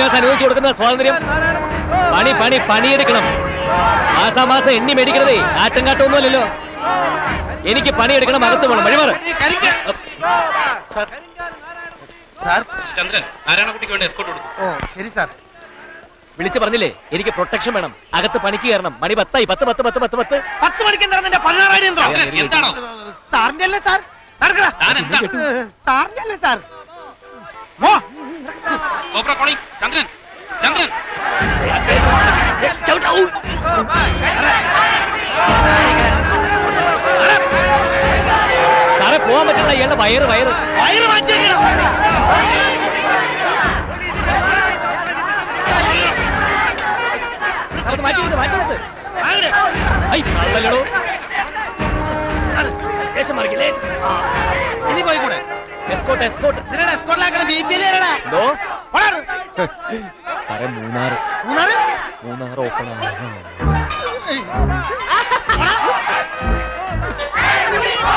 ദേവദാസ് അനുവദിച്ചു കൊടുക്കുന്ന സ്വാതന്ത്ര്യം പണി പണി പണിയെടുക്കണം മാസാമാസം എണ്ണി മേടിക്കണതേ ആറ്റങ്കാട്ടൊന്നുമല്ലല്ലോ എനിക്ക് പണിയെടുക്കണം അകത്ത് പോകണം വഴിമാറ് സാർ ചന്ദ്രൻ നാരായണക്കുട്ടിക്ക് വേണ്ട എസ്കോട്ട് കൊടുക്കും ഓ ശരി സാർ വിളിച്ചു പറഞ്ഞില്ലേ എനിക്ക് പ്രൊട്ടക്ഷൻ വേണം അകത്ത് പണിക്ക് കയറണം മണി പത്തായി പത്ത് പത്ത് പത്ത് പത്ത് പത്ത് പത്ത് മണിക്ക് എന്താ നിന്റെ പതിനാറായിരം യന്ത്രം? എന്താണോ സാറിന്റെ അല്ലേ സാർ നടക്കടാ. ഏ, സാറിന്റെ അല്ലേ സാർ മോ ചന്ദ്രൻ ചന്ദ്രൻ സാറേ പോവാൻ പറ്റില്ല ഇയാളുടെ വയറ് വയറ് വയറ് മാറ്റി വെക്കണം. അത് മാറ്റി വെക്ക്, മാറ്റി വെക്ക്. അങ്ങട്. ഐ, കള്ളല്ലടോ. ലേശം മാറിക്ക്, ലേശം. ആ, ഇനി പോയി കൂടെ escort, escort. ഇതിനാണ് എസ്കോട്ടിലാക്കണ ബി പി എൽ എന്തോ പോടാ സാറേ മൂന്നാറ് മൂന്നാറ് മൂന്നാറ് ഓപ്പൺ